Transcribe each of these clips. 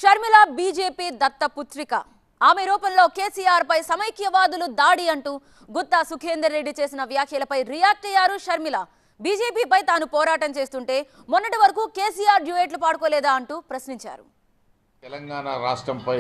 Sharmila BJP దత్తపుత్రిక ఆమె రూపంలో కేసీఆర్ పై సమైక్యవాదులు దాడి అంటూ గుత్తా సుఖేందర్ రెడ్డి చేసిన వ్యాఖ్యలపై రియాక్ట్ అయ్యారు షర్మిల బీజేపీపై తాను పోరాటం చేస్తుంటే మొన్నటి వరకు కేసీఆర్ డ్యూయెట్లు పాడుకోలేదా అంటూ ప్రశ్నించారు తెలంగాణ రాష్ట్రంపై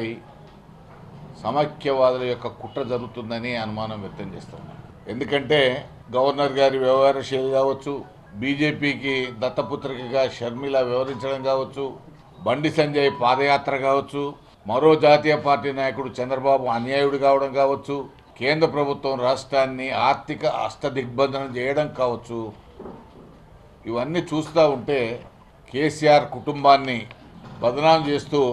సమైక్యవాదుల యొక్క కుట్ర జరుగుతుందని అనుమానం వ్యక్తం చేస్తున్నాం ఎందుకంటే గవర్నర్ గారి వ్యవహార శైలి కావచ్చు బీజేపీకి దత్తపుత్రికగా షర్మిల వ్యవహరించడం కావచ్చు బండి సంజయ్ పాదయాత్ర కావచ్చు మరో జాతీయ పార్టీ నాయకుడు చంద్రబాబు అన్యాయుడు కావడం కావచ్చు కేంద్ర ప్రభుత్వం రాష్ట్రాన్ని ఆర్థిక అష్టదిగ్బంధనం చేయడం కావచ్చు ఇవన్నీ చూస్తూ ఉంటే కేసీఆర్ కుటుంబాన్ని బదనాం చేస్తూ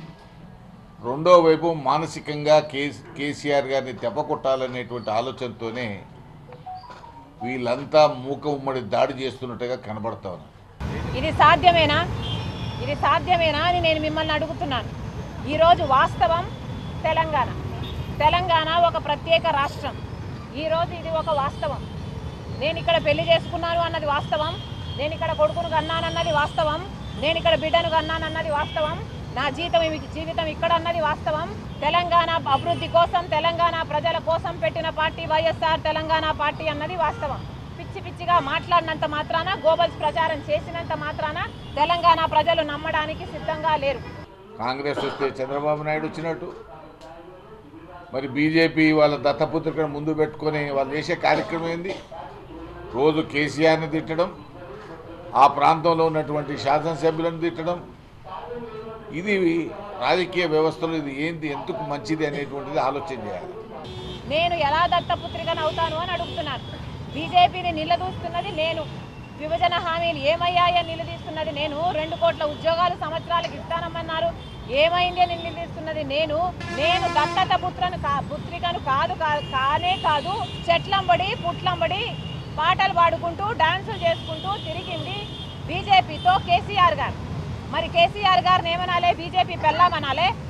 రెండో వైపు మానసికంగా కే కేసీఆర్ గారిని దెబ్బకొట్టాలనేటువంటి ఆలోచనతోనే వీళ్ళంతా మూక ఉమ్మడి దాడి చేస్తున్నట్టుగా కనబడతా ఉన్నారు ఇది సాధ్యమేనా ఇది సాధ్యమేనా అని నేను మిమ్మల్ని అడుగుతున్నాను ఈరోజు వాస్తవం తెలంగాణ తెలంగాణ ఒక ప్రత్యేక రాష్ట్రం ఈరోజు ఇది ఒక వాస్తవం నేను ఇక్కడ పెళ్లి చేసుకున్నాను అన్నది వాస్తవం నేను ఇక్కడ కొడుకును కన్నానన్నది వాస్తవం నేను ఇక్కడ బిడ్డను కన్నానన్నది వాస్తవం నా జీతం ఇవి- జీవితం ఇక్కడ అన్నది వాస్తవం తెలంగాణ అభివృద్ధి కోసం తెలంగాణ ప్రజల కోసం పెట్టిన పార్టీ వైఎస్ఆర్ తెలంగాణ పార్టీ అన్నది వాస్తవం పిచ్చి పిచ్చిగా మాట్లాడినంత మాత్రాన గోబల్స్ ప్రచారం చేసినంత మాత్రాన తెలంగాణ ప్రజలు నమ్మడానికి సిద్ధంగా లేరు కాంగ్రెస్ వస్తే చంద్రబాబు నాయుడు వచ్చినట్టు మరి బీజేపీ వాళ్ళ దత్తపుత్రికను ముందు పెట్టుకొని వాళ్ళు చేసే కార్యక్రమం ఏంది రోజు కేసీఆర్ని తిట్టడం ఆ ప్రాంతంలో ఉన్నటువంటి శాసనసభ్యులను తిట్టడం ఇది రాజకీయ వ్యవస్థలో ఇది ఏంది ఎందుకు మంచిది అనేటువంటిది ఆలోచన చేయాలి నేను ఎలా దత్తపుత్రికను అవుతాను అని అడుగుతున్నాను బీజేపీని నిలదూస్తున్నది నేను విభజన హామీలు ఏమయ్యాయని నిలదీస్తున్నది నేను రెండు కోట్ల ఉద్యోగాలు సంవత్సరాలకు ఇస్తానమన్నారు ఏమైంది అని నిలదీస్తున్నది నేను నేను దత్తత పుత్రను కా పుత్రికను కాదు కా- కానే కాదు చెట్లంబడి పుట్లంబడి పాటలు పాడుకుంటూ డాన్సులు చేసుకుంటూ తిరిగింది బీజేపీతో కేసీఆర్ గారు మరి కేసీఆర్ గారిని ఏమనాలే బీజేపీ పెళ్ళామనాలే